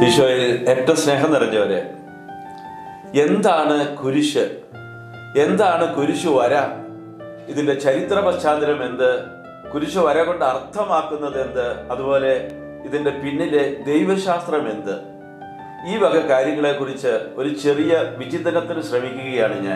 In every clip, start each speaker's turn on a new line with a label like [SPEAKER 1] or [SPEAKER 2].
[SPEAKER 1] ഈശോയിൽ ഏറ്റവും സ്നേഹം നിറഞ്ഞവരെ എന്താണ് കുരിശ് എന്താണ് കുരിശു വര ഇതിന്റെ ചരിത്ര പശ്ചാത്തലം എന്ത് കുരിശു വര കൊണ്ട് അർത്ഥമാക്കുന്നത് എന്ത് അതുപോലെ ഇതിന്റെ പിന്നിലെ ദൈവശാസ്ത്രം എന്ത് ഈ വക കാര്യങ്ങളെ കുറിച്ച് ഒരു ചെറിയ വിചിന്തനത്തിന് ശ്രമിക്കുകയാണ് ഞാൻ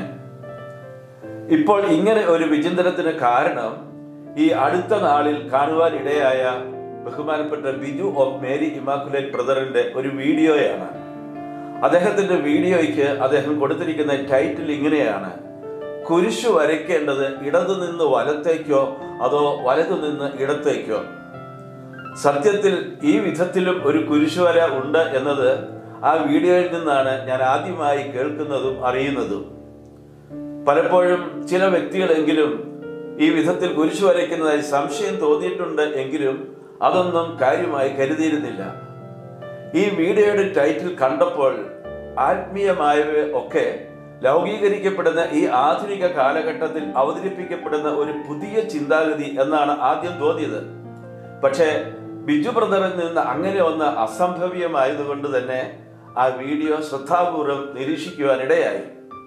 [SPEAKER 1] ഇപ്പോൾ ഇങ്ങനെ ഒരു വിചിന്തനത്തിന് കാരണം ഈ അടുത്ത നാളിൽ കാണുവാനിടയായ ബഹുമാനപ്പെട്ട ബിജു ഓഫ് മേരി ഇമാക്കുലേറ്റ് ബ്രദറിന്റെ ഒരു വീഡിയോയാണ് അദ്ദേഹത്തിന്റെ വീഡിയോയ്ക്ക് അദ്ദേഹം കൊടുത്തിരിക്കുന്ന ടൈറ്റിൽ ഇങ്ങനെയാണ് കുരിശു വരയ്ക്കേണ്ടത് ഇടതു നിന്ന് വലത്തേക്കോ അതോ വലതു നിന്ന് ഇടത്തേക്കോ സത്യത്തിൽ ഈ വിധത്തിലും ഒരു കുരിശുവര ഉണ്ട് എന്നത് ആ വീഡിയോയിൽ നിന്നാണ് ഞാൻ ആദ്യമായി കേൾക്കുന്നതും അറിയുന്നതും പലപ്പോഴും ചില വ്യക്തികളെങ്കിലും ഈ വിധത്തിൽ കുരിശു വരയ്ക്കുന്നതായി സംശയം തോന്നിയിട്ടുണ്ട് എങ്കിലും അതൊന്നും കാര്യമായി കരുതിയിരുന്നില്ല ഈ വീഡിയോയുടെ ടൈറ്റിൽ കണ്ടപ്പോൾ ആത്മീയമായവ ഒക്കെ ലൗകീകരിക്കപ്പെടുന്ന ഈ ആധുനിക കാലഘട്ടത്തിൽ അവതരിപ്പിക്കപ്പെടുന്ന ഒരു പുതിയ ചിന്താഗതി എന്നാണ് ആദ്യം തോന്നിയത് പക്ഷേ ബിജു ബ്രദറിൽ നിന്ന് അങ്ങനെ ഒന്ന് അസംഭവ്യമായതുകൊണ്ട് തന്നെ ആ വീഡിയോ ശ്രദ്ധാപൂർവം നിരീക്ഷിക്കുവാനിടയായി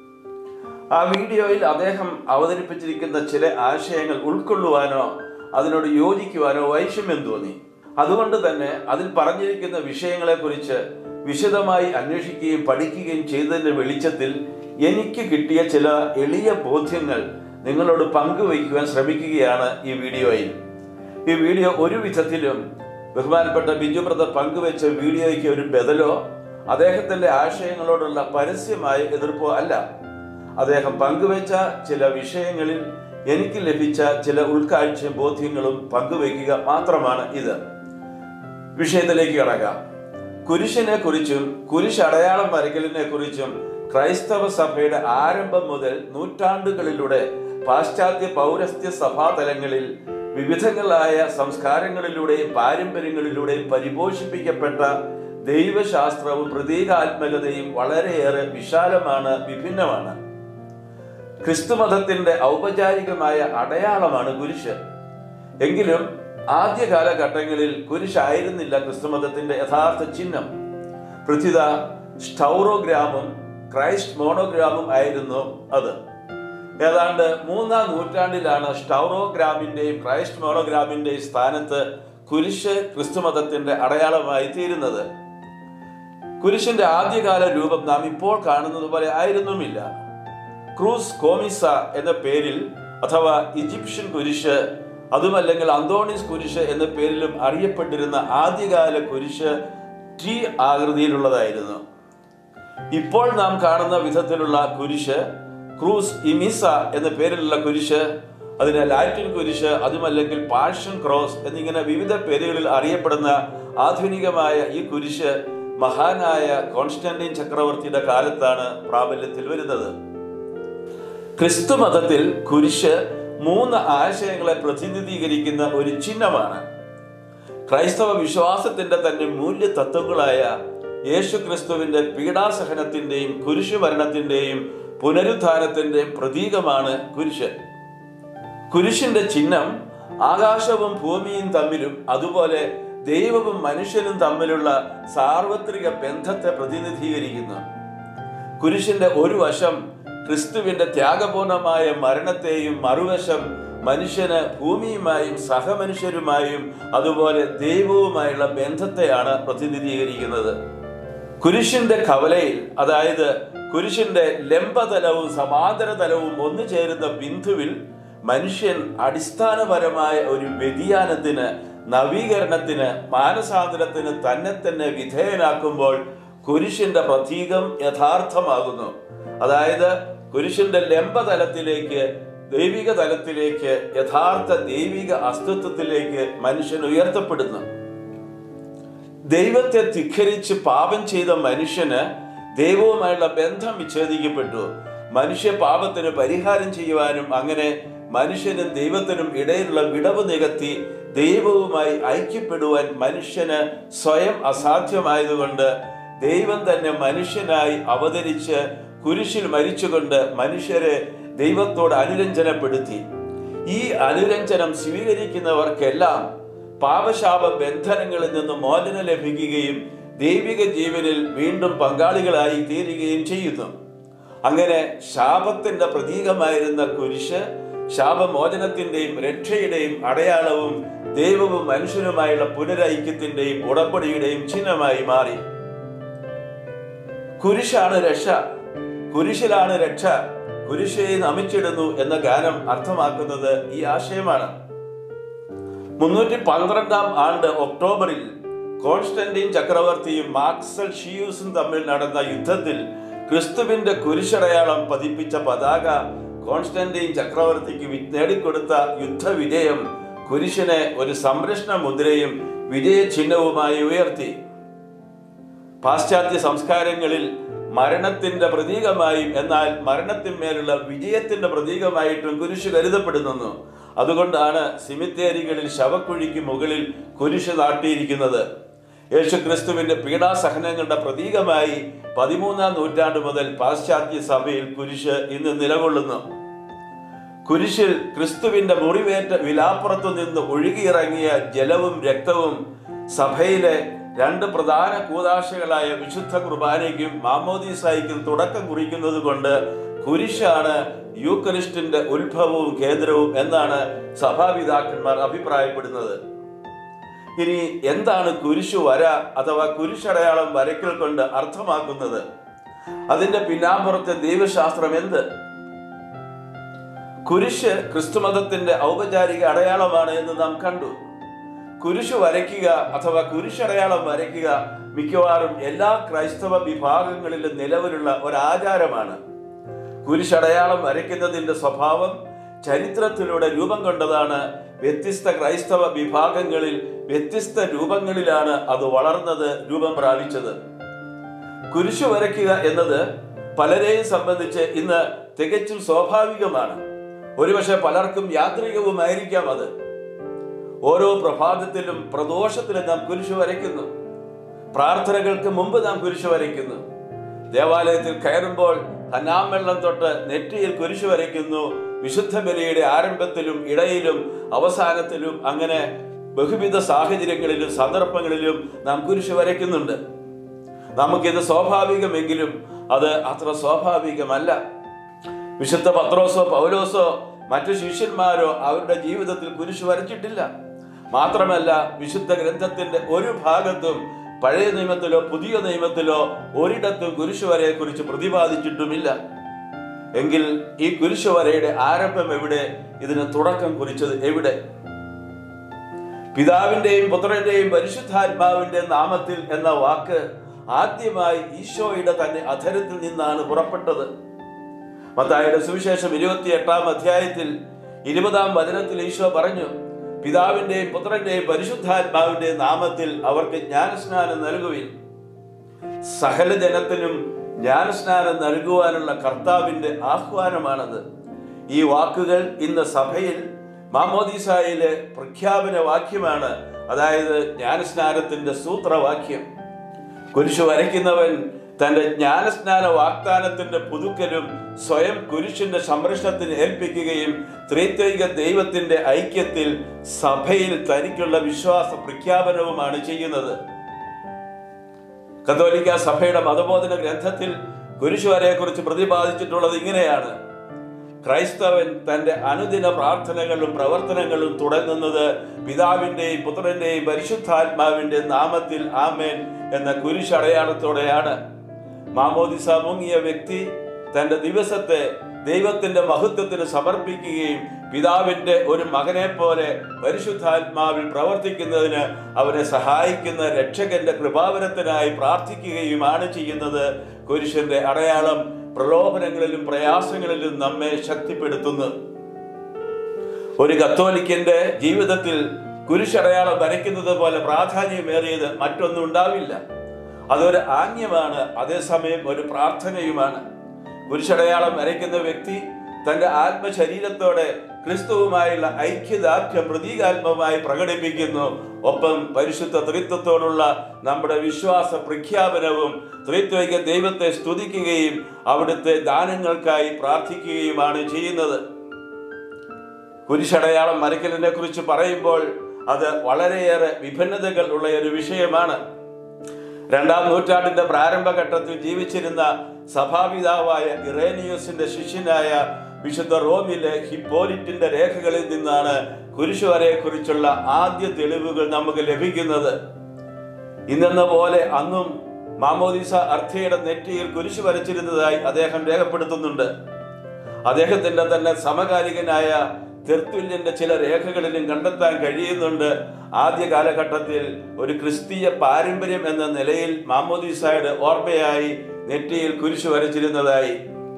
[SPEAKER 1] ആ വീഡിയോയിൽ അദ്ദേഹം അവതരിപ്പിച്ചിരിക്കുന്ന ചില ആശയങ്ങൾ ഉൾക്കൊള്ളുവാനോ അതിനോട് യോജിക്കുവാനോ വൈഷമ്യം തോന്നി അതുകൊണ്ട് തന്നെ അതിൽ പറഞ്ഞിരിക്കുന്ന വിഷയങ്ങളെക്കുറിച്ച് വിശദമായി അന്വേഷിക്കുകയും പഠിക്കുകയും ചെയ്തതിന്റെ വെളിച്ചത്തിൽ എനിക്ക് കിട്ടിയ ചില എളിയ ബോധ്യങ്ങൾ നിങ്ങളോട് പങ്കുവയ്ക്കുവാൻ ശ്രമിക്കുകയാണ് ഈ വീഡിയോയിൽ ഈ വീഡിയോ ഒരു വിധത്തിലും ബഹുമാനപ്പെട്ട ബിജു ബ്രദർ പങ്കുവെച്ച വീഡിയോയ്ക്ക് ഒരു ബദലോ അദ്ദേഹത്തിന്റെ ആശയങ്ങളോടുള്ള പരസ്യമായ എതിർപ്പോ അല്ല അദ്ദേഹം പങ്കുവെച്ച ചില വിഷയങ്ങളിൽ എനിക്ക് ലഭിച്ച ചില ഉൾക്കാഴ്ചയും ബോധ്യങ്ങളും പങ്കുവയ്ക്കുക മാത്രമാണ് ഇത് വിഷയത്തിലേക്ക് കടക്കാം കുരിശിനെ കുറിച്ചും കുരിശ് അടയാളം വരയ്ക്കലിനെ കുറിച്ചും ക്രൈസ്തവ സഭയുടെ ആരംഭം മുതൽ നൂറ്റാണ്ടുകളിലൂടെ പാശ്ചാത്യ പൗരസ്ത്യ സഭാതലങ്ങളിൽ വിവിധങ്ങളായ സംസ്കാരങ്ങളിലൂടെയും പാരമ്പര്യങ്ങളിലൂടെയും പരിപോഷിപ്പിക്കപ്പെട്ട ദൈവശാസ്ത്രവും പ്രതീകാത്മകതയും വളരെയേറെ വിശാലമാണ് വിഭിന്നമാണ് ക്രിസ്തുമതത്തിന്റെ ഔപചാരികമായ അടയാളമാണ് കുരിശ് എങ്കിലും ആദ്യ കാലഘട്ടങ്ങളിൽ കുരിശായിരുന്നില്ല ക്രിസ്തുമതത്തിന്റെ യഥാർത്ഥ ചിഹ്നം പൃഥ്വിത സ്റ്റൗറോഗ്രാമും ക്രൈസ്റ്റ് മോണോഗ്രാമും ആയിരുന്നു അത് ഏതാണ്ട് മൂന്നാം നൂറ്റാണ്ടിലാണ് സ്റ്റൗറോഗ്രാമിന്റെയും ക്രൈസ്റ്റ് മോണോഗ്രാമിന്റെയും സ്ഥാനത്ത് കുരിശ് ക്രിസ്തുമതത്തിന്റെ അടയാളമായി തീരുന്നത് കുരിശിന്റെ ആദ്യകാല രൂപം നാം ഇപ്പോൾ കാണുന്നത് പോലെ ആയിരുന്നുമില്ല ക്രൂസ് കോമിസ എന്ന പേരിൽ അഥവാ ഈജിപ്ഷ്യൻ കുരിശ് അതുമല്ലെങ്കിൽ അന്തോണിസ് കുരിശ് എന്ന പേരിലും അറിയപ്പെട്ടിരുന്ന ആദ്യകാല കുരിശ് ടി ആകൃതിയിലുള്ളതായിരുന്നു ഇപ്പോൾ നാം കാണുന്ന വിധത്തിലുള്ള കുരിശ് ക്രൂസ് ഇമിസ എന്ന പേരിലുള്ള കുരിശ് അതിന് ലാറ്റിൻ കുരിശ് അതുമല്ലെങ്കിൽ പാഷൻ ക്രോസ് എന്നിങ്ങനെ വിവിധ പേരുകളിൽ അറിയപ്പെടുന്ന ആധുനികമായ ഈ കുരിശ് മഹാനായ കോൺസ്റ്റന്റൈൻ ചക്രവർത്തിയുടെ കാലത്താണ് പ്രാബല്യത്തിൽ വരുന്നത് ക്രിസ്തു മതത്തിൽ കുരിശ് മൂന്ന് ആശയങ്ങളെ പ്രതിനിധീകരിക്കുന്ന ഒരു ചിഹ്നമാണ് ക്രൈസ്തവ വിശ്വാസത്തിന്റെ തന്നെ മൂല്യ തത്വങ്ങളായ യേശു ക്രിസ്തുവിന്റെ പീഡാസഹനത്തിന്റെയും കുരിശുമരണത്തിന്റെയും പുനരുദ്ധാനത്തിന്റെയും പ്രതീകമാണ് കുരിശ് കുരിശിന്റെ ചിഹ്നം ആകാശവും ഭൂമിയും തമ്മിലും അതുപോലെ ദൈവവും മനുഷ്യനും തമ്മിലുള്ള സാർവത്രിക ബന്ധത്തെ പ്രതിനിധീകരിക്കുന്നു കുരിശിന്റെ ഒരു വശം ക്രിസ്തുവിന്റെ ത്യാഗപൂർണമായ മരണത്തെയും മറുവശം മനുഷ്യന് ഭൂമിയുമായും സഹമനുഷ്യരുമായും അതുപോലെ ദൈവവുമായുള്ള ബന്ധത്തെയാണ് പ്രതിനിധീകരിക്കുന്നത് കുരിശിന്റെ കവലയിൽ അതായത് കുരിശിന്റെ ലംബതലവും സമാന്തരതലവും ഒന്നു ചേരുന്ന ബിന്ദുവിൽ മനുഷ്യൻ അടിസ്ഥാനപരമായ ഒരു വ്യതിയാനത്തിന് നവീകരണത്തിന് മാനസാന്തരത്തിന് തന്നെ തന്നെ വിധേയനാക്കുമ്പോൾ കുരിശിന്റെ പ്രതീകം യഥാർത്ഥമാകുന്നു അതായത് കുരിശിന്റെ ലംബതലത്തിലേക്ക് ദൈവിക തലത്തിലേക്ക് യഥാർത്ഥ ദൈവിക അസ്തിത്വത്തിലേക്ക് മനുഷ്യൻ ഉയർത്തപ്പെടുന്നു ദൈവത്തെ ധിഖരിച്ച് പാപം ചെയ്ത മനുഷ്യന് ദൈവവുമായുള്ള ബന്ധം വിച്ഛേദിക്കപ്പെട്ടു മനുഷ്യ പാപത്തിന് പരിഹാരം ചെയ്യുവാനും അങ്ങനെ മനുഷ്യനും ദൈവത്തിനും ഇടയിലുള്ള വിടവ് നികത്തി ദൈവവുമായി ഐക്യപ്പെടുവാൻ മനുഷ്യന് സ്വയം അസാധ്യമായതുകൊണ്ട് ദൈവം തന്നെ മനുഷ്യനായി അവതരിച്ച് കുരിശിൽ മരിച്ചുകൊണ്ട് മനുഷ്യരെ ദൈവത്തോട് അനുരഞ്ജനപ്പെടുത്തി ഈ അനുരഞ്ജനം സ്വീകരിക്കുന്നവർക്കെല്ലാം പാപശാപ ബന്ധനങ്ങളിൽ നിന്ന് മോചനം ലഭിക്കുകയും ദൈവിക ജീവനിൽ വീണ്ടും പങ്കാളികളായി തീരുകയും ചെയ്യുന്നു അങ്ങനെ ശാപത്തിന്റെ പ്രതീകമായിരുന്ന കുരിശ് ശാപമോചനത്തിന്റെയും രക്ഷയുടെയും അടയാളവും ദൈവവും മനുഷ്യനുമായുള്ള പുനരൈക്യത്തിന്റെയും ഉടമ്പടിയുടെയും ചിഹ്നമായി മാറി കുരിശാണ് രക്ഷ കുരിശിലാണ് രക്ഷ കുരിശെ നമിച്ചിടുന്നു എന്ന ഗാനം അർത്ഥമാക്കുന്നത് ഈ ആശയമാണ് മുന്നൂറ്റി പന്ത്രണ്ടാം ആണ്ട് ഒക്ടോബറിൽ കോൺസ്റ്റന്റീൻ ചക്രവർത്തിയും മാക്സൽ ഷിയൂസും തമ്മിൽ നടന്ന യുദ്ധത്തിൽ ക്രിസ്തുവിന്റെ കുരിശടയാളം പതിപ്പിച്ച പതാക കോൺസ്റ്റന്റീൻ ചക്രവർത്തിക്ക് വി- നേടിക്കൊടുത്ത യുദ്ധവിജയം കുരിശിനെ ഒരു സംരക്ഷണ മുദ്രയും വിജയചിഹ്നവുമായി ഉയർത്തി പാശ്ചാത്യ സംസ്കാരങ്ങളിൽ മരണത്തിന്റെ പ്രതീകമായും എന്നാൽ മരണത്തിന്മേലുള്ള വിജയത്തിന്റെ പ്രതീകമായിട്ടും കുരിശ് കരുതപ്പെടുന്നു അതുകൊണ്ടാണ് സിമിത്തേരികളിൽ ശവക്കുഴിക്ക് മുകളിൽ കുരിശ് നാട്ടിയിരിക്കുന്നത് യേശുക്രിസ്തുവിന്റെ പീഡാസഹനങ്ങളുടെ പ്രതീകമായി പതിമൂന്നാം നൂറ്റാണ്ട് മുതൽ പാശ്ചാത്യ സഭയിൽ കുരിശ് ഇന്ന് നിലകൊള്ളുന്നു കുരിശിൽ ക്രിസ്തുവിന്റെ മുറിവേറ്റ വിലാപ്പുറത്തു നിന്ന് ഒഴുകിയിറങ്ങിയ ജലവും രക്തവും സഭയിലെ രണ്ട് പ്രധാന കൂതാശകളായ വിശുദ്ധ കുർബാനയ്ക്കും മാമോദീസായിക്കും തുടക്കം കുറിക്കുന്നത് കൊണ്ട് കുരിശാണ് യൂക്കറിസ്റ്റിന്റെ ഉത്ഭവവും കേന്ദ്രവും എന്നാണ് സഭാപിതാക്കന്മാർ അഭിപ്രായപ്പെടുന്നത് ഇനി എന്താണ് കുരിശു വര അഥവാ കുരിശടയാളം വരയ്ക്കൽ കൊണ്ട് അർത്ഥമാക്കുന്നത് അതിന്റെ പിന്നാമ്പുറത്തെ ദൈവശാസ്ത്രം എന്ത് കുരിശ് ക്രിസ്തുമതത്തിന്റെ ഔപചാരിക അടയാളമാണ് എന്ന് നാം കണ്ടു കുരിശ് വരയ്ക്കുക അഥവാ കുരിശടയാളം വരയ്ക്കുക മിക്കവാറും എല്ലാ ക്രൈസ്തവ വിഭാഗങ്ങളിലും നിലവിലുള്ള ഒരാചാരമാണ് കുരിശടയാളം വരയ്ക്കുന്നതിന്റെ സ്വഭാവം ചരിത്രത്തിലൂടെ രൂപം കൊണ്ടതാണ് വ്യത്യസ്ത ക്രൈസ്തവ വിഭാഗങ്ങളിൽ വ്യത്യസ്ത രൂപങ്ങളിലാണ് അത് വളർന്നത് രൂപം പ്രാപിച്ചത് കുരിശു വരയ്ക്കുക എന്നത് പലരെയും സംബന്ധിച്ച് ഇന്ന് തികച്ചും സ്വാഭാവികമാണ് ഒരുപക്ഷെ പലർക്കും യാത്രികവുമായിരിക്കാം അത് ഓരോ പ്രഭാതത്തിലും പ്രദോഷത്തിലും നാം കുരിശു വരയ്ക്കുന്നു പ്രാർത്ഥനകൾക്ക് മുമ്പ് നാം കുരിശു വരയ്ക്കുന്നു ദേവാലയത്തിൽ കയറുമ്പോൾ ഹന്നാമെള്ളം തൊട്ട് നെറ്റിയിൽ കുരിശു വരയ്ക്കുന്നു വിശുദ്ധ ബലിയുടെ ആരംഭത്തിലും ഇടയിലും അവസാനത്തിലും അങ്ങനെ ബഹുവിധ സാഹചര്യങ്ങളിലും സന്ദർഭങ്ങളിലും നാം കുരിശു വരയ്ക്കുന്നുണ്ട് നമുക്കിത് സ്വാഭാവികമെങ്കിലും അത് അത്ര സ്വാഭാവികമല്ല വിശുദ്ധ പത്രോസോ പൗലോസോ മറ്റു ശിഷ്യന്മാരോ അവരുടെ ജീവിതത്തിൽ കുരിശു വരച്ചിട്ടില്ല മാത്രമല്ല വിശുദ്ധ ഗ്രന്ഥത്തിന്റെ ഒരു ഭാഗത്തും പഴയ നിയമത്തിലോ പുതിയ നിയമത്തിലോ ഒരിടത്തും കുരിശുവരയെ കുറിച്ച് പ്രതിപാദിച്ചിട്ടുമില്ല എങ്കിൽ ഈ കുരിശുവരയുടെ ആരംഭം എവിടെ ഇതിന് തുടക്കം കുറിച്ചത് എവിടെ പിതാവിന്റെയും പുത്രന്റെയും പരിശുദ്ധാത്മാവിന്റെ നാമത്തിൽ എന്ന വാക്ക് ആദ്യമായി ഈശോയുടെ തന്നെ അധരത്തിൽ നിന്നാണ് പുറപ്പെട്ടത് മത്തായിയുടെ സുവിശേഷം ഇരുപത്തി എട്ടാം അധ്യായത്തിൽ ഇരുപതാം വചനത്തിൽ ഈശോ പറഞ്ഞു പിതാവിന്റെയും പുത്രന്റെയും പരിശുദ്ധാത്മാവിന്റെയും നാമത്തിൽ അവർക്ക് ജ്ഞാനസ്നാനം നൽകുവിൻ സകല ജനത്തിനും ജ്ഞാനസ്നാനം നൽകുവാനുള്ള കർത്താവിന്റെ ആഹ്വാനമാണത് ഈ വാക്കുകൾ ഇന്ന് സഭയിൽ മാമോദീസായിലെ പ്രഖ്യാപന വാക്യമാണ് അതായത് ജ്ഞാനസ്നാനത്തിന്റെ സൂത്രവാക്യം കുരിശു വരയ്ക്കുന്നവൻ തന്റെ ജ്ഞാനസ്നാന വാഗ്ദാനത്തിന്റെ പുതുക്കലും സ്വയം കുരിശിന്റെ സംരക്ഷണത്തിന് ഏൽപ്പിക്കുകയും ത്രിത്വൈക ദൈവത്തിന്റെ ഐക്യത്തിൽ സഭയിൽ തനിക്കുള്ള വിശ്വാസ പ്രഖ്യാപനവുമാണ് ചെയ്യുന്നത് കത്തോലിക്ക സഭയുടെ മതബോധന ഗ്രന്ഥത്തിൽ കുരിശുവരയെ കുറിച്ച് പ്രതിപാദിച്ചിട്ടുള്ളത് ഇങ്ങനെയാണ് ക്രൈസ്തവൻ തന്റെ അനുദിന പ്രാർത്ഥനകളും പ്രവർത്തനങ്ങളും തുടങ്ങുന്നത് പിതാവിന്റെയും പുത്രന്റെയും പരിശുദ്ധാത്മാവിന്റെ നാമത്തിൽ ആമേൻ എന്ന കുരിശടയാളത്തോടെയാണ് മാമോദിസ മുങ്ങിയ വ്യക്തി തന്റെ ദിവസത്തെ ദൈവത്തിന്റെ മഹത്വത്തിന് സമർപ്പിക്കുകയും പിതാവിന്റെ ഒരു മകനെ പോലെ പരിശുദ്ധാത്മാവിൽ പ്രവർത്തിക്കുന്നതിന് അവനെ സഹായിക്കുന്ന രക്ഷകന്റെ കൃപാവരത്തിനായി പ്രാർത്ഥിക്കുകയുമാണ് ചെയ്യുന്നത് കുരിശന്റെ അടയാളം പ്രലോഭനങ്ങളിലും പ്രയാസങ്ങളിലും നമ്മെ ശക്തിപ്പെടുത്തുന്നു ഒരു കത്തോലിക്കന്റെ ജീവിതത്തിൽ കുരിശടയാളം വരയ്ക്കുന്നത് പോലെ പ്രാധാന്യമേറിയത് മറ്റൊന്നും ഉണ്ടാവില്ല അതൊരു ആംഗ്യമാണ് അതേസമയം ഒരു പ്രാർത്ഥനയുമാണ് കുരിശടയാളം വരയ്ക്കുന്ന വ്യക്തി തന്റെ ആത്മശരീരത്തോടെ ക്രിസ്തുവുമായുള്ള ഐക്യദാർഢ്യം പ്രതീകാത്മകമായി പ്രകടിപ്പിക്കുന്നു ഒപ്പം പരിശുദ്ധ ത്രിത്വത്തോടുള്ള നമ്മുടെ വിശ്വാസ പ്രഖ്യാപനവും ത്രിത്വൈക ദൈവത്തെ സ്തുതിക്കുകയും അവിടുത്തെ ദാനങ്ങൾക്കായി പ്രാർത്ഥിക്കുകയുമാണ് ചെയ്യുന്നത് കുരിശടയാളം വരയ്ക്കലിനെ കുറിച്ച് പറയുമ്പോൾ അത് വളരെയേറെ വിഭിന്നതകൾ ഉള്ള ഒരു വിഷയമാണ് രണ്ടാം നൂറ്റാണ്ടിന്റെ പ്രാരംഭഘട്ടത്തിൽ ജീവിച്ചിരുന്ന സഭാപിതാവായ ഇറേനിയോസിന്റെ ശിഷ്യനായ വിശുദ്ധ റോമിലെ ഹിപ്പോലിറ്റിന്റെ രേഖകളിൽ നിന്നാണ് കുരിശുവരയെ കുറിച്ചുള്ള ആദ്യ തെളിവുകൾ നമുക്ക് ലഭിക്കുന്നത് ഇന്നെന്ന പോലെ അന്നും മാമോദിസ അർത്ഥയുടെ നെറ്റിയിൽ കുരിശു വരച്ചിരുന്നതായി അദ്ദേഹം രേഖപ്പെടുത്തുന്നുണ്ട് അദ്ദേഹത്തിന്റെ തന്നെ സമകാലികനായ തെർത്തുല്യന്റെ ചില രേഖകളിലും കണ്ടെത്താൻ കഴിയുന്നുണ്ട് ആദ്യ കാലഘട്ടത്തിൽ ഒരു ക്രിസ്തീയ പാരമ്പര്യം എന്ന നിലയിൽ മാമോദിസായുടെ ഓർമ്മയായി നെറ്റിയിൽ കുരിശു വരച്ചിരുന്നതായി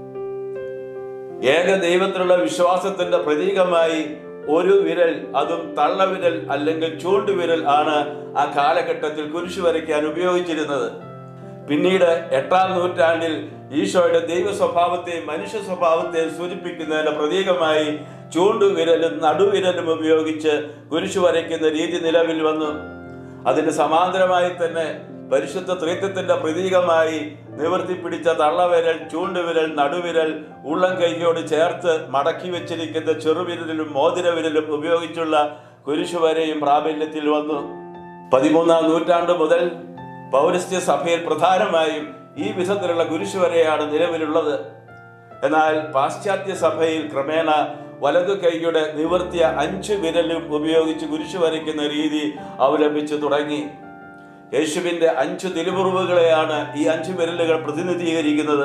[SPEAKER 1] ഏക ദൈവത്തിലുള്ള വിശ്വാസത്തിന്റെ പ്രതീകമായി ഒരു വിരൽ അതും തള്ളവിരൽ അല്ലെങ്കിൽ ചൂണ്ടുവിരൽ ആണ് ആ കാലഘട്ടത്തിൽ കുരിശു വരയ്ക്കാൻ ഉപയോഗിച്ചിരുന്നത് പിന്നീട് എട്ടാം നൂറ്റാണ്ടിൽ ഈശോയുടെ ദൈവ സ്വഭാവത്തെയും മനുഷ്യ സ്വഭാവത്തെയും സൂചിപ്പിക്കുന്നതിന്റെ പ്രതീകമായി ചൂണ്ടുവിരലും നടുവിരലും ഉപയോഗിച്ച് കുരിശു വരയ്ക്കുന്ന രീതി നിലവിൽ വന്നു അതിന് സമാന്തരമായി തന്നെ പരിശുദ്ധ ത്രിത്വത്തിന്റെ പ്രതീകമായി നിവർത്തി പിടിച്ച തള്ളവിരൽ ചൂണ്ടുവിരൽ നടുവിരൽ ഉള്ളം കൈയോട് ചേർത്ത് മടക്കി വെച്ചിരിക്കുന്ന ചെറുവിരലും മോതിരവിരലും ഉപയോഗിച്ചുള്ള കുരിശുവരയും പ്രാബല്യത്തിൽ വന്നു പതിമൂന്നാം നൂറ്റാണ്ട് മുതൽ പൗരസ്ത്യ സഭയിൽ പ്രധാനമായും ഈ വിധത്തിലുള്ള കുരിശുവരയാണ് നിലവിലുള്ളത് എന്നാൽ പാശ്ചാത്യ സഭയിൽ ക്രമേണ വലതു കൈയുടെ നിവർത്തിയ അഞ്ച് വിരലും ഉപയോഗിച്ച് കുരിശു വരയ്ക്കുന്ന രീതി അവലംബിച്ചു തുടങ്ങി യേശുവിന്റെ അഞ്ച് തിരുമുറിവുകളെയാണ് ഈ അഞ്ച് വിരലുകൾ പ്രതിനിധീകരിക്കുന്നത്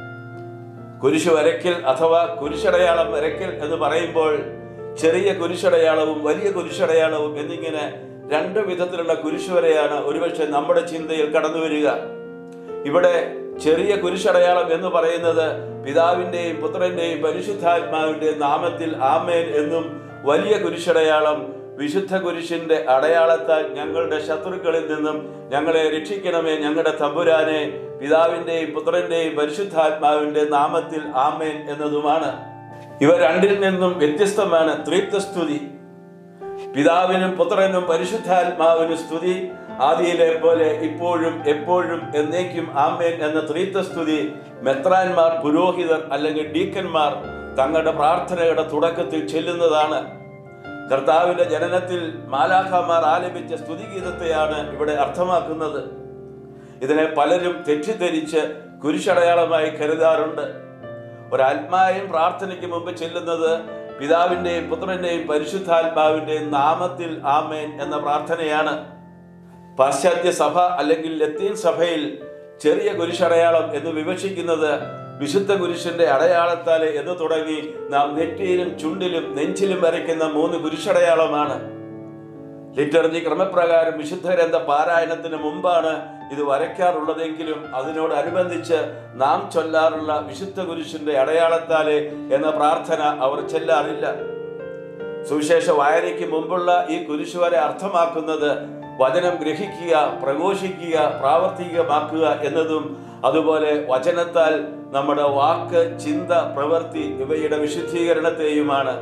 [SPEAKER 1] കുരിശു വരയ്ക്കൽ അഥവാ കുരിശടയാളം വരയ്ക്കൽ എന്ന് പറയുമ്പോൾ ചെറിയ കുരിശടയാളവും വലിയ കുരിശടയാളവും എന്നിങ്ങനെ രണ്ട് വിധത്തിലുള്ള കുരിശുവരയാണ് ഒരുപക്ഷെ നമ്മുടെ ചിന്തയിൽ കടന്നു വരിക ഇവിടെ ചെറിയ കുരിശടയാളം എന്ന് പറയുന്നത് പിതാവിന്റെയും പുത്രന്റെയും പരിശുദ്ധാത്മാവിന്റെയും നാമത്തിൽ ആമേൻ എന്നും വലിയ കുരിശടയാളം വിശുദ്ധ കുരിശിന്റെ അടയാളത്താൽ ഞങ്ങളുടെ ശത്രുക്കളിൽ നിന്നും ഞങ്ങളെ രക്ഷിക്കണമേ ഞങ്ങളുടെ തമ്പുരാനെ പിതാവിന്റെയും പുത്രന്റെയും പരിശുദ്ധാത്മാവിന്റെ നാമത്തിൽ ആമേൻ എന്നതുമാണ് ഇവ രണ്ടിൽ നിന്നും വ്യത്യസ്തമാണ് ത്രിത്വസ്തുതി പിതാവിനും പുത്രനും പരിശുദ്ധാത്മാവിനും സ്തുതി ആദിയിലെ പോലെ ഇപ്പോഴും എപ്പോഴും എന്നേക്കും ആമേൻ എന്ന ത്രിത്വസ്തുതി മെത്രാന്മാർ പുരോഹിതർ അല്ലെങ്കിൽ ഡീക്കന്മാർ തങ്ങളുടെ പ്രാർത്ഥനയുടെ തുടക്കത്തിൽ ചെല്ലുന്നതാണ് കർത്താവിന്റെ ജനനത്തിൽ മാലാഖമാർ ആലപിച്ച സ്തുതിഗീതത്തെയാണ് ഇവിടെ അർത്ഥമാക്കുന്നത് ഇതിനെ പലരും തെറ്റിദ്ധരിച്ച് കുരിശടയാളമായി കരുതാറുണ്ട് ഒരാത്മായും പ്രാർത്ഥനയ്ക്ക് മുമ്പ് ചെല്ലുന്നത് പിതാവിന്റെയും പുത്രന്റെയും പരിശുദ്ധാത്മാവിന്റെയും നാമത്തിൽ ആമേൻ എന്ന പ്രാർത്ഥനയാണ് പാശ്ചാത്യ സഭ അല്ലെങ്കിൽ ലത്തീൻ സഭയിൽ ചെറിയ കുരിശടയാളം എന്ന് വിവക്ഷിക്കുന്നത് വിശുദ്ധ കുരിശിന്റെ അടയാളത്താലെ എന്ന് തുടങ്ങി നാം നെറ്റിയിലും ചുണ്ടിലും നെഞ്ചിലും വരയ്ക്കുന്ന മൂന്ന് കുരിശടയാളമാണ് ലിറ്റർജി ക്രമപ്രകാരം വിശുദ്ധ ഗ്രന്ഥ പാരായണത്തിന് മുമ്പാണ് ഇത് വരയ്ക്കാറുള്ളതെങ്കിലും അതിനോടനുബന്ധിച്ച് നാം ചൊല്ലാറുള്ള വിശുദ്ധ കുരിശിന്റെ അടയാളത്താലെ എന്ന പ്രാർത്ഥന അവർ ചെല്ലാറില്ല സുവിശേഷ വായനയ്ക്ക് മുമ്പുള്ള ഈ കുരിശുവരെ അർത്ഥമാക്കുന്നത് വചനം ഗ്രഹിക്കുക പ്രഘോഷിക്കുക പ്രാവർത്തികമാക്കുക എന്നതും അതുപോലെ വചനത്താൽ നമ്മുടെ വാക്ക് ചിന്ത പ്രവൃത്തി ഇവയുടെ വിശുദ്ധീകരണത്തെയുമാണ്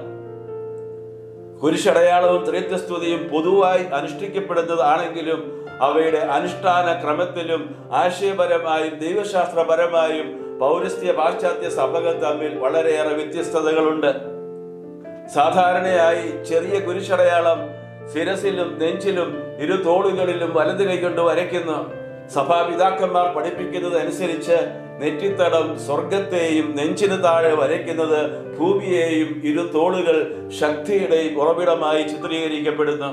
[SPEAKER 1] കുരിശടയാളവും ത്രിത്വസ്തുതിയും പൊതുവായി അനുഷ്ഠിക്കപ്പെടുന്നതാണെങ്കിലും അവയുടെ അനുഷ്ഠാന ക്രമത്തിലും ആശയപരമായും ദൈവശാസ്ത്രപരമായും പൗരസ്ത്യ പാശ്ചാത്യ സഭകൾ തമ്മിൽ വളരെയേറെ വ്യത്യസ്തതകളുണ്ട് സാധാരണയായി ചെറിയ കുരിശടയാളം ശിരസിലും നെഞ്ചിലും ഇരു തോളുകളിലും വലത് കൈകൊണ്ട് വരയ്ക്കുന്നു സഭാപിതാക്കന്മാർ പഠിപ്പിക്കുന്നത് അനുസരിച്ച് നെറ്റിത്തടം സ്വർഗത്തെയും നെഞ്ചിന് താഴെ വരയ്ക്കുന്നത് ഭൂമിയെയും ഇരു തോളുകൾ ശക്തിയുടെയും ഉറവിടമായി ചിത്രീകരിക്കപ്പെടുന്നു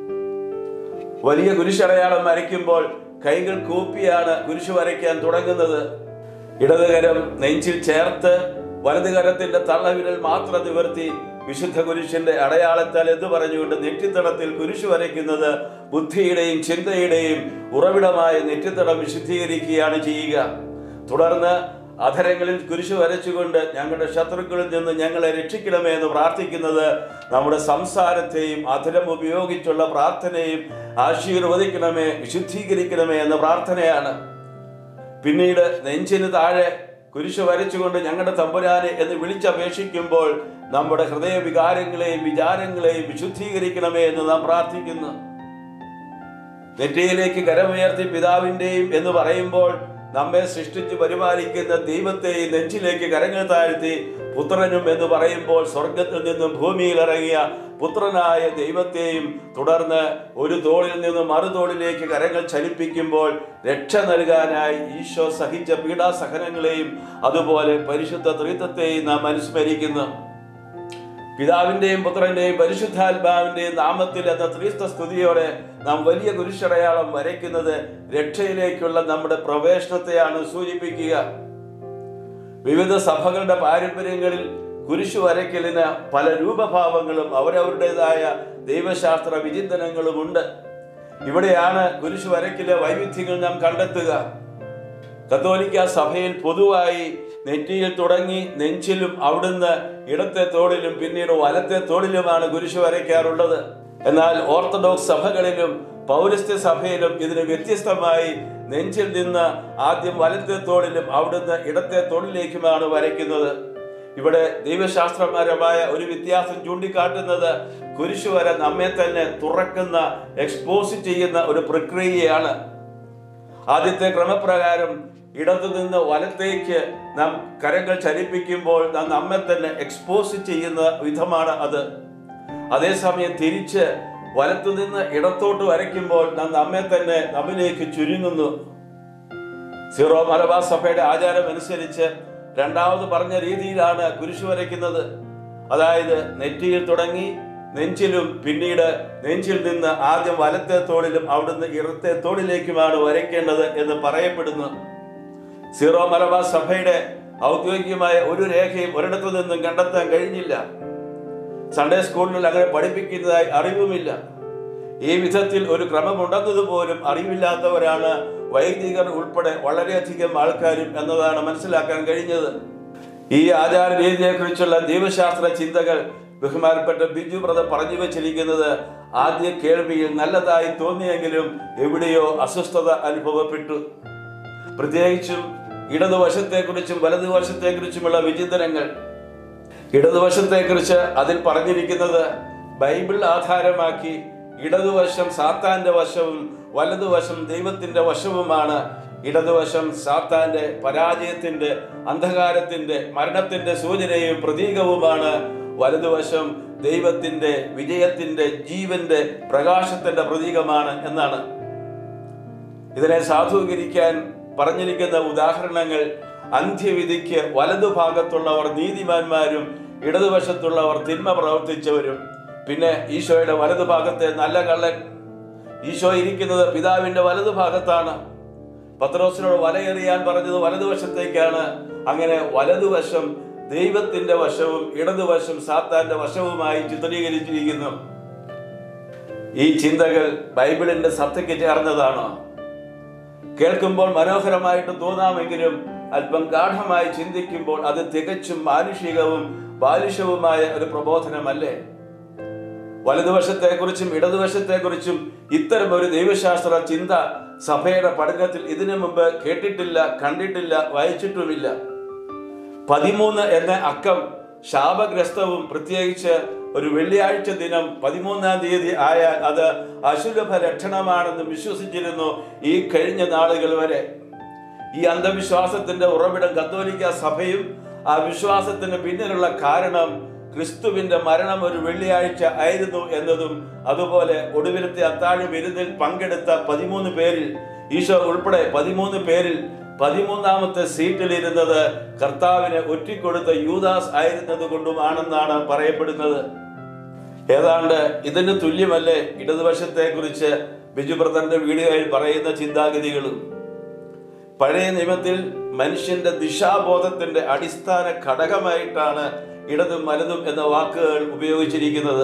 [SPEAKER 1] വലിയ കുരിശടയാളം വരയ്ക്കുമ്പോൾ കൈകൾ കൂപ്പിയാണ് കുരിശ് വരയ്ക്കാൻ തുടങ്ങുന്നത് ഇടതുകരം നെഞ്ചിൽ ചേർത്ത് വലതുകരത്തിന്റെ തള്ളവിരൽ മാത്രം നിവർത്തി വിശുദ്ധ കുരിശിന്റെ അടയാളത്താൽ എന്ന് പറഞ്ഞുകൊണ്ട് നെറ്റിത്തടത്തിൽ കുരിശ് വരയ്ക്കുന്നത് ബുദ്ധിയുടെയും ചിന്തയുടെയും ഉറവിടമായ നെറ്റിത്തടം വിശുദ്ധീകരിക്കുകയാണ് ചെയ്യുക തുടർന്ന് അധരങ്ങളിൽ കുരിശ് വരച്ചുകൊണ്ട് ഞങ്ങളുടെ ശത്രുക്കളിൽ നിന്ന് ഞങ്ങളെ രക്ഷിക്കണമേ എന്ന് പ്രാർത്ഥിക്കുന്നത് നമ്മുടെ സംസാരത്തെയും അധരം ഉപയോഗിച്ചുള്ള പ്രാർത്ഥനയും ആശീർവദിക്കണമേ വിശുദ്ധീകരിക്കണമേ എന്ന പ്രാർത്ഥനയാണ് പിന്നീട് നെഞ്ചിന് താഴെ കുരിശ് വരച്ചുകൊണ്ട് ഞങ്ങളുടെ തമ്പുരാനെ എന്ന് വിളിച്ചപേക്ഷിക്കുമ്പോൾ നമ്മുടെ ഹൃദയ വികാരങ്ങളെയും വിചാരങ്ങളെയും വിശുദ്ധീകരിക്കണമേ എന്ന് നാം പ്രാർത്ഥിക്കുന്നു നെറ്റിയിലേക്ക് കരമുയർത്തി പിതാവിൻ്റെയും എന്ന് പറയുമ്പോൾ നമ്മെ സൃഷ്ടിച്ച് പരിപാലിക്കുന്ന ദൈവത്തെയും നെഞ്ചിലേക്ക് കരങ്ങൾ താഴ്ത്തി പുത്രനും എന്ന് പറയുമ്പോൾ സ്വർഗത്തിൽ നിന്നും ഭൂമിയിൽ ഇറങ്ങിയ പുത്രനായ ദൈവത്തെയും തുടർന്ന് ഒരു തോളിൽ നിന്നും മറുതോളിലേക്ക് കരങ്ങൾ ചലിപ്പിക്കുമ്പോൾ രക്ഷ നൽകാനായി ഈശോ സഹിച്ച പീഡാസഹനങ്ങളെയും അതുപോലെ പരിശുദ്ധ ത്രിത്വത്തെയും നാം അനുസ്മരിക്കുന്നു പിതാവിന്റെയും പുത്രന്റെയും പരിശുദ്ധാത്മാവിന്റെയും നാമത്തിൽ എന്ന ത്രിസ്ത സ്തുതിയോടെ നാം വലിയ കുരിശടയാളം വരയ്ക്കുന്നത് രക്ഷയിലേക്കുള്ള നമ്മുടെ പ്രവേശനത്തെയാണ് സൂചിപ്പിക്കുക വിവിധ സഭകളുടെ പാരമ്പര്യങ്ങളിൽ കുരിശു വരയ്ക്കലിന് പല രൂപഭാവങ്ങളും അവരവരുടേതായ ദൈവശാസ്ത്ര വിചിന്തനങ്ങളുമുണ്ട് ഇവിടെയാണ് കുരിശു വരയ്ക്കിലെ വൈവിധ്യങ്ങൾ നാം കണ്ടെത്തുക കത്തോലിക്ക സഭയിൽ പൊതുവായി നെറ്റിയിൽ തുടങ്ങി നെഞ്ചിലും അവിടുന്ന് ഇടത്തെ തോളിലും പിന്നീട് വലത്തെ തോളിലുമാണ് കുരിശു വരയ്ക്കാറുള്ളത് എന്നാൽ ഓർത്തഡോക്സ് സഭകളിലും പൗരസ്ത്യ സഭയിലും ഇതിന് വ്യത്യസ്തമായി നെഞ്ചിൽ നിന്ന് ആദ്യം വലത്തെ തോളിലും അവിടുന്ന് ഇടത്തെ തോളിലേക്കുമാണ് വരയ്ക്കുന്നത് ഇവിടെ ദൈവശാസ്ത്രപരമായ ഒരു വ്യത്യാസം ചൂണ്ടിക്കാട്ടുന്നത് കുരിശുവര നമ്മെ തന്നെ തുറക്കുന്ന എക്സ്പോസ് ചെയ്യുന്ന ഒരു പ്രക്രിയയാണ് ആദ്യത്തെ ക്രമപ്രകാരം ഇടത്തു നിന്ന് വലത്തേക്ക് നാം കരങ്ങൾ ചലിപ്പിക്കുമ്പോൾ നാം നമ്മെ തന്നെ എക്സ്പോസ് ചെയ്യുന്ന വിധമാണ് അത് അതേസമയം തിരിച്ച് വലത്തു നിന്ന് ഇടത്തോട്ട് വരയ്ക്കുമ്പോൾ നാം നമ്മെ തന്നെ നമ്മിലേക്ക് ചുരുങ്ങുന്നു സീറോ മലബാർ സഭയുടെ ആചാരം അനുസരിച്ച് രണ്ടാമത് പറഞ്ഞ രീതിയിലാണ് കുരിശു വരയ്ക്കുന്നത് അതായത് നെറ്റിയിൽ തുടങ്ങി നെഞ്ചിലും പിന്നീട് നെഞ്ചിൽ നിന്ന് ആദ്യം വലത്തെ തോളിലും അവിടുന്ന് ഇടത്തെ തോളിലേക്കുമാണ് വരയ്ക്കേണ്ടത് എന്ന് പറയപ്പെടുന്നു സീറോ മലബാർ സഭയുടെ ഔദ്യോഗികമായ ഒരു രേഖയും ഒരിടത്തു നിന്നും കണ്ടെത്താൻ കഴിഞ്ഞില്ല സൺഡേ സ്കൂളിൽ അങ്ങനെ പഠിപ്പിക്കുന്നതായി അറിവുമില്ല ഈ വിധത്തിൽ ഒരു ക്രമമുണ്ടെന്നതുപോലും അറിവില്ലാത്തവരാണ് വൈദികർ ഉൾപ്പെടെ വളരെയധികം ആൾക്കാരും എന്നതാണ് മനസ്സിലാക്കാൻ കഴിഞ്ഞത് ഈ ആചാര രീതിയെക്കുറിച്ചുള്ള ദൈവശാസ്ത്ര ചിന്തകൾ ബഹുമാനപ്പെട്ട ബിജു ബ്രദർ പറഞ്ഞു വെച്ചിരിക്കുന്നത് ആദ്യ കേൾവിയിൽ നല്ലതായി തോന്നിയെങ്കിലും എവിടെയോ അസ്വസ്ഥത അനുഭവപ്പെട്ടു പ്രത്യേകിച്ചും ഇടതുവശത്തെക്കുറിച്ചും വലതുവശത്തെക്കുറിച്ചുമുള്ള വിചിന്തനങ്ങൾ ഇടതുവശത്തെക്കുറിച്ച് അതിൽ പറഞ്ഞിരിക്കുന്നത് ബൈബിൾ ആധാരമാക്കി ഇടതുവശം സാത്താന്റെ വശവും വലതുവശം ദൈവത്തിന്റെ വശവുമാണ് ഇടതുവശം സാത്താന്റെ പരാജയത്തിന്റെ അന്ധകാരത്തിന്റെ മരണത്തിന്റെ സൂചനയും പ്രതീകവുമാണ് വലതുവശം ദൈവത്തിന്റെ വിജയത്തിന്റെ ജീവന്റെ പ്രകാശത്തിന്റെ പ്രതീകമാണ് എന്നാണ് ഇതിനെ സാധൂകരിക്കാൻ പറഞ്ഞിരിക്കുന്ന ഉദാഹരണങ്ങൾ അന്ത്യവിധിക്ക് വലതുഭാഗത്തുള്ളവർ നീതിമാന്മാരും ഇടതുവശത്തുള്ളവർ തിന്മ പ്രവർത്തിച്ചവരും പിന്നെ ഈശോയുടെ വലതുഭാഗത്തെ നല്ല കള്ളൻ ഈശോ ഇരിക്കുന്നത് പിതാവിന്റെ വലതുഭാഗത്താണ് പത്രോസിനോട് വലയെറിയാൻ പറഞ്ഞത് വലതുവശത്തേക്കാണ് അങ്ങനെ വലതുവശം ദൈവത്തിന്റെ വശവും ഇടതുവശം സാത്താന്റെ വശവുമായി ചിത്രീകരിച്ചിരിക്കുന്നു ഈ ചിന്തകൾ ബൈബിളിന്റെ സത്തയ്ക്ക് ചേർന്നതാണോ കേൾക്കുമ്പോൾ മനോഹരമായിട്ട് തോന്നാമെങ്കിലും അല്പം ഗാഠമായി ചിന്തിക്കുമ്പോൾ അത് തികച്ചും മാനുഷികവും ബാലിശവുമായ ഒരു പ്രബോധനമല്ലേ വലതുവശത്തെക്കുറിച്ചും ഇടതുവശത്തെക്കുറിച്ചും ഇത്തരം ഒരു ദൈവശാസ്ത്ര ചിന്ത സഭയുടെ പഠനത്തിൽ ഇതിനു മുമ്പ് കേട്ടിട്ടില്ല കണ്ടിട്ടില്ല വായിച്ചിട്ടുമില്ല പതിമൂന്ന് എന്ന അക്കം ശാപഗ്രസ്തവും പ്രത്യേകിച്ച് ഒരു വെള്ളിയാഴ്ച ദിനം പതിമൂന്നാം തീയതി ആയാൽ അത് അശുലഭ ലക്ഷണമാണെന്ന് വിശ്വസിച്ചിരുന്നു ഈ കഴിഞ്ഞ നാളുകൾ വരെ ഈ അന്ധവിശ്വാസത്തിന്റെ ഉറവിടം കത്തോലിക്ക സഭയും ആ വിശ്വാസത്തിന് പിന്നിലുള്ള കാരണം ക്രിസ്തുവിന്റെ മരണം ഒരു വെള്ളിയാഴ്ച ആയിരുന്നു എന്നതും അതുപോലെ ഒടുവിലത്തെ അത്താഴ വിരുന്നിൽ പങ്കെടുത്ത പതിമൂന്ന് പേരിൽ ഈശോ ഉൾപ്പെടെ പതിമൂന്ന് പേരിൽ പതിമൂന്നാമത്തെ സീറ്റിൽ ഇരുന്നത് കർത്താവിന് ഒറ്റിക്കൊടുത്ത യൂദാസ് ആയിരുന്നത് കൊണ്ടുമാണെന്നാണ് പറയപ്പെടുന്നത് ഏതാണ്ട് ഇതിന് തുല്യമല്ലേ ഇടതുവശത്തെ കുറിച്ച് ബിജു ബ്രദറിന്റെ വീഡിയോയിൽ പറയുന്ന ചിന്താഗതികളും പഴയ നിയമത്തിൽ മനുഷ്യന്റെ ദിശാബോധത്തിന്റെ അടിസ്ഥാന ഘടകമായിട്ടാണ് ഇടതും വലതും എന്ന വാക്കുകൾ ഉപയോഗിച്ചിരിക്കുന്നത്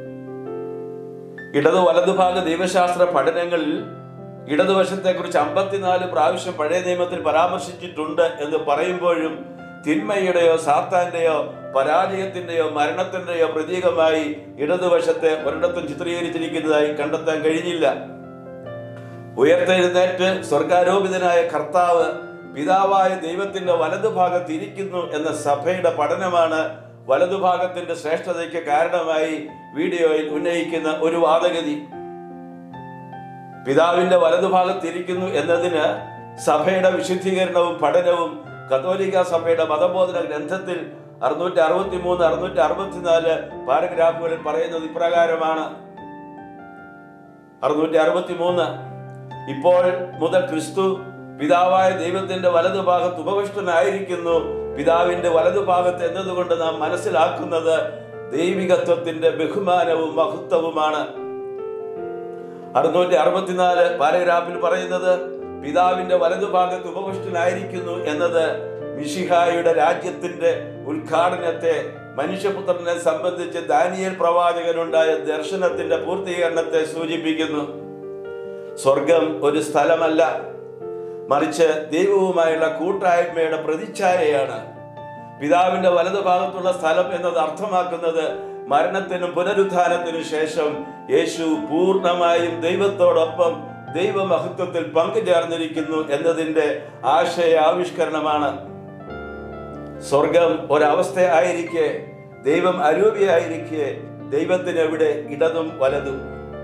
[SPEAKER 1] ഇടതു വലതുഭാഗ ദൈവശാസ്ത്ര പഠനങ്ങളിൽ ഇടതുവശത്തെക്കുറിച്ച് അമ്പത്തിനാല് പ്രാവശ്യം പഴയ നിയമത്തിൽ പരാമർശിച്ചിട്ടുണ്ട് എന്ന് പറയുമ്പോഴും തിന്മയുടെയോ സാത്താന്റെയോ പരാജയത്തിന്റെയോ മരണത്തിന്റെയോ പ്രതീകമായി ഇടതുവശത്തെ ഒരിടത്തും ചിത്രീകരിച്ചിരിക്കുന്നതായി കണ്ടെത്താൻ കഴിഞ്ഞില്ല ഉയർത്തെഴുന്നേറ്റ് സ്വർഗാരോപിതനായ കർത്താവ് പിതാവായ ദൈവത്തിന്റെ വലതുഭാഗത്ത് ഇരിക്കുന്നു എന്ന സഭയുടെ പഠനമാണ് വലതുഭാഗത്തിന്റെ ശ്രേഷ്ഠതയ്ക്ക് കാരണമായി വീഡിയോയിൽ ഉന്നയിക്കുന്ന ഒരു വാദഗതി പിതാവിന്റെ വലതുഭാഗത്ത് ഇരിക്കുന്നു എന്നതിന് സഭയുടെ വിശുദ്ധീകരണവും പഠനവും കത്തോലിക്ക സഭയുടെ മതബോധന ഗ്രന്ഥത്തിൽ അറുന്നൂറ്റി അറുപത്തി മൂന്ന് അറുന്നൂറ്റി അറുപത്തിനാല് പാരഗ്രാഫുകളിൽ പറയുന്നത് ഇപ്രകാരമാണ് അറുന്നൂറ്റി അറുപത്തി മൂന്ന് ഇപ്പോൾ മുതൽ ക്രിസ്തു പിതാവായ ദൈവത്തിന്റെ വലതുഭാഗത്ത് ഉപവിഷ്ടനായിരിക്കുന്നു പിതാവിന്റെ വലതുഭാഗത്ത് എന്നതുകൊണ്ട് നാം മനസ്സിലാക്കുന്നത് ദൈവികത്വത്തിന്റെ ബഹുമാനവും മഹത്വവുമാണ് അറുന്നൂറ്റി അറുപത്തിനാല് പാരഗ്രാഫിൽ പറയുന്നത് പിതാവിന്റെ വലതുഭാഗത്ത് ഉപവിഷ്ടനായിരിക്കുന്നു എന്നത് മിഷിഹായുടെ രാജ്യത്തിന്റെ ഉദ്ഘാടനത്തെ മനുഷ്യപുത്രനെ സംബന്ധിച്ച് ദാനിയേൽ പ്രവാചകനുണ്ടായ ദർശനത്തിന്റെ പൂർത്തീകരണത്തെ സൂചിപ്പിക്കുന്നു സ്വർഗം ഒരു സ്ഥലമല്ല മറിച്ച് ദൈവവുമായുള്ള കൂട്ടായ്മയുടെ പ്രതിച്ഛായയാണ് പിതാവിന്റെ വലതുഭാഗത്തുള്ള സ്ഥലം എന്നത് അർത്ഥമാക്കുന്നത് മരണത്തിനും പുനരുത്ഥാനത്തിനും ശേഷം യേശു പൂർണ്ണമായും ദൈവത്തോടൊപ്പം ദൈവമഹത്വത്തിൽ പങ്കുചേർന്നിരിക്കുന്നു എന്നതിന്റെ ആശയാവിഷ്കരണമാണ് സ്വർഗം ഒരവസ്ഥ ആയിരിക്കെ ദൈവം അരൂപിയായിരിക്കെ ദൈവത്തിന് എവിടെ ഇടതും വലതും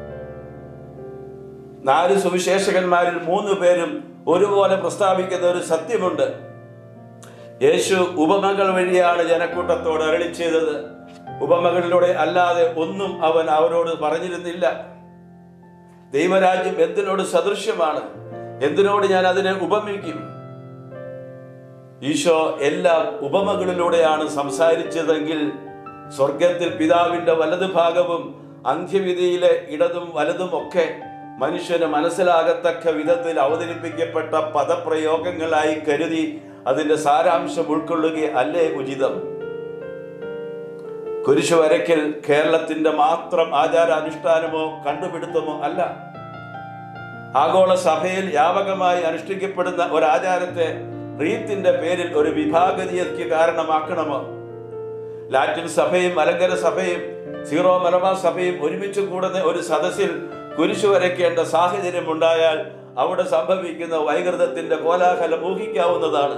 [SPEAKER 1] നാല് സുവിശേഷകന്മാരിൽ മൂന്ന് പേരും ഒരുപോലെ പ്രസ്താവിക്കുന്ന ഒരു സത്യമുണ്ട് യേശു ഉപമകൾ വഴിയാണ് ജനക്കൂട്ടത്തോട് അരളി ചെയ്തത് ഉപമകളിലൂടെ അല്ലാതെ ഒന്നും അവൻ അവരോട് പറഞ്ഞിരുന്നില്ല ദൈവരാജ്യം എന്തിനോട് സദൃശ്യമാണ് എന്തിനോട് ഞാൻ അതിനെ ഉപമിക്കും ഈശോ എല്ലാം ഉപമകളിലൂടെയാണ് സംസാരിച്ചതെങ്കിൽ സ്വർഗത്തിൽ പിതാവിന്റെ വലതു ഭാഗവും അന്ത്യവിധിയിലെ ഇടതും വലതും ഒക്കെ മനുഷ്യന് മനസ്സിലാകത്തക്ക വിധത്തിൽ അവതരിപ്പിക്കപ്പെട്ട പദപ്രയോഗങ്ങളായി കരുതി അതിന്റെ സാരാംശം ഉൾക്കൊള്ളുക അല്ലേ ഉചിതം കുരിശു വരയ്ക്കൽ കേരളത്തിന്റെ മാത്രം ആചാരാനുഷ്ഠാനമോ കണ്ടുപിടുത്തമോ അല്ല ആഗോള സഭയിൽ വ്യാപകമായി അനുഷ്ഠിക്കപ്പെടുന്ന ഒരു ആചാരത്തെ റീത്തിന്റെ പേരിൽ ഒരു വിഭാഗതയ്ക്ക് കാരണമാക്കണമോ ലാറ്റിൻ സഭയും മലങ്കര സഭയും സീറോ മലബാർ സഭയും ഒരുമിച്ച് കൂടുന്ന ഒരു സദസ്സിൽ കുരിശു വരയ്ക്കേണ്ട സാഹചര്യം ഉണ്ടായാൽ അവിടെ സംഭവിക്കുന്ന വൈകൃതത്തിന്റെ കോലാഹലം ഊഹിക്കാവുന്നതാണ്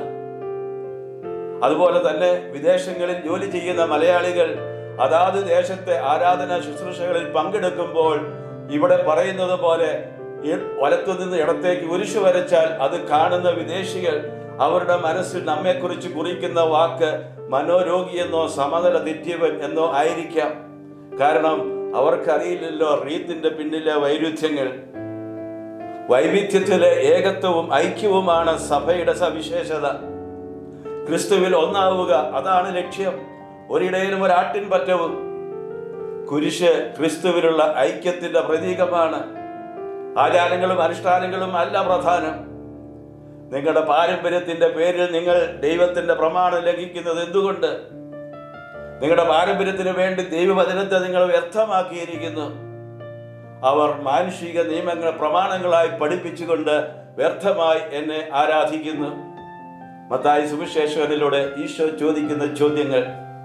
[SPEAKER 1] അതുപോലെ തന്നെ വിദേശങ്ങളിൽ ജോലി ചെയ്യുന്ന മലയാളികൾ അതാത് ദേശത്തെ ആരാധനാ ശുശ്രൂഷകളിൽ പങ്കെടുക്കുമ്പോൾ ഇവിടെ പറയുന്നത് പോലെ ഇ- വലത്തുനിന്ന് ഇടത്തേക്ക് കുരിശു വരച്ചാൽ അത് കാണുന്ന വിദേശികൾ അവരുടെ മനസ്സിൽ നമ്മെക്കുറിച്ച് കുറിക്കുന്ന വാക്ക് മനോരോഗി എന്നോ സമതല തെറ്റിയവൻ എന്നോ ആയിരിക്കാം കാരണം അവർക്കറിയില്ലല്ലോ റീത്തിന്റെ പിന്നിലെ വൈരുദ്ധ്യങ്ങൾ വൈവിധ്യത്തിലെ ഏകത്വവും ഐക്യവുമാണ് സഭയുടെ സവിശേഷത ക്രിസ്തുവിൽ ഒന്നാവുക അതാണ് ലക്ഷ്യം ഒരിടയിലും ഒരാട്ടിൻ പറ്റവും കുരിശ് ക്രിസ്തുവിലുള്ള ഐക്യത്തിന്റെ പ്രതീകമാണ് ആചാരങ്ങളും അനുഷ്ഠാനങ്ങളും അല്ല പ്രധാനം നിങ്ങളുടെ പാരമ്പര്യത്തിന്റെ പേരിൽ നിങ്ങൾ ദൈവത്തിന്റെ പ്രമാണം ലംഘിക്കുന്നത് എന്തുകൊണ്ട് നിങ്ങളുടെ പാരമ്പര്യത്തിന് വേണ്ടി ദൈവവചനത്തെ നിങ്ങൾ വ്യർത്ഥമാക്കിയിരിക്കുന്നു അവർ മാനുഷിക നിയമങ്ങൾ പ്രമാണങ്ങളായി പഠിപ്പിച്ചുകൊണ്ട് വ്യർത്ഥമായി എന്നെ ആരാധിക്കുന്നു മത്തായി സുവിശേഷകരിലൂടെ ഈശോ ചോദിക്കുന്ന ചോദ്യങ്ങൾ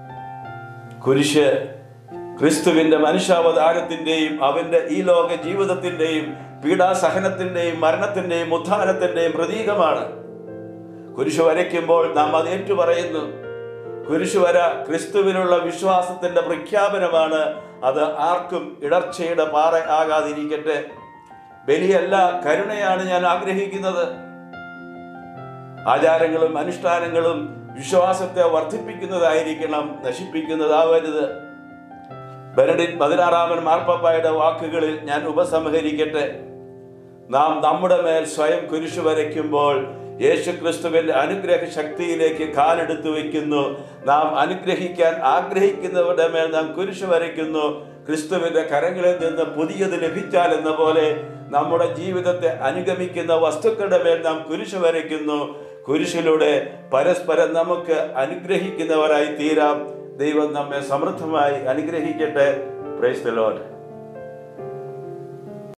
[SPEAKER 1] കുരിശ് ക്രിസ്തുവിന്റെ മനുഷ്യാവതാരത്തിന്റെയും അവന്റെ ഈ ലോക ജീവിതത്തിന്റെയും പീഡാസഹനത്തിന്റെയും മരണത്തിന്റെയും ഉത്ഥാനത്തിന്റെയും പ്രതീകമാണ് കുരിശ് വരയ്ക്കുമ്പോൾ നാം അത് ഏറ്റുപറയുന്നു കുരിശ് വര ക്രിസ്തുവിനുള്ള വിശ്വാസത്തിന്റെ പ്രഖ്യാപനമാണ് അത് ആർക്കും ഇടർച്ചയുടെ പാറ ആകാതിരിക്കട്ടെ ബലിയല്ല കരുണയാണ് ഞാൻ ആഗ്രഹിക്കുന്നത് ആചാരങ്ങളും അനുഷ്ഠാനങ്ങളും വിശ്വാസത്തെ വർദ്ധിപ്പിക്കുന്നതായിരിക്കണം നശിപ്പിക്കുന്നതാവരുത് ബെനഡിറ്റ് പതിനാറാമൻ മാർപ്പാപ്പായുടെ വാക്കുകളിൽ ഞാൻ ഉപസംഹരിക്കട്ടെ നാം നമ്മുടെ മേൽ സ്വയം കുരിശു വരയ്ക്കുമ്പോൾ യേശു ക്രിസ്തുവിന്റെ അനുഗ്രഹ ശക്തിയിലേക്ക് കാലെടുത്തു വെക്കുന്നു നാം അനുഗ്രഹിക്കാൻ ആഗ്രഹിക്കുന്നവരുടെ മേൽ നാം കുരിശു വരയ്ക്കുന്നു ക്രിസ്തുവിന്റെ കരങ്ങളിൽ നിന്ന് പുതിയത് ലഭിച്ചാൽ എന്ന പോലെ നമ്മുടെ ജീവിതത്തെ അനുഗമിക്കുന്ന വസ്തുക്കളുടെ മേൽ നാം കുരിശു വരയ്ക്കുന്നു കുരിശിലൂടെ പരസ്പരം നമുക്ക് അനുഗ്രഹിക്കുന്നവരായി തീരാം ദൈവം നമ്മെ സമൃദ്ധമായി അനുഗ്രഹിക്കട്ടെ പ്രൈസ് ദ ലോർഡ്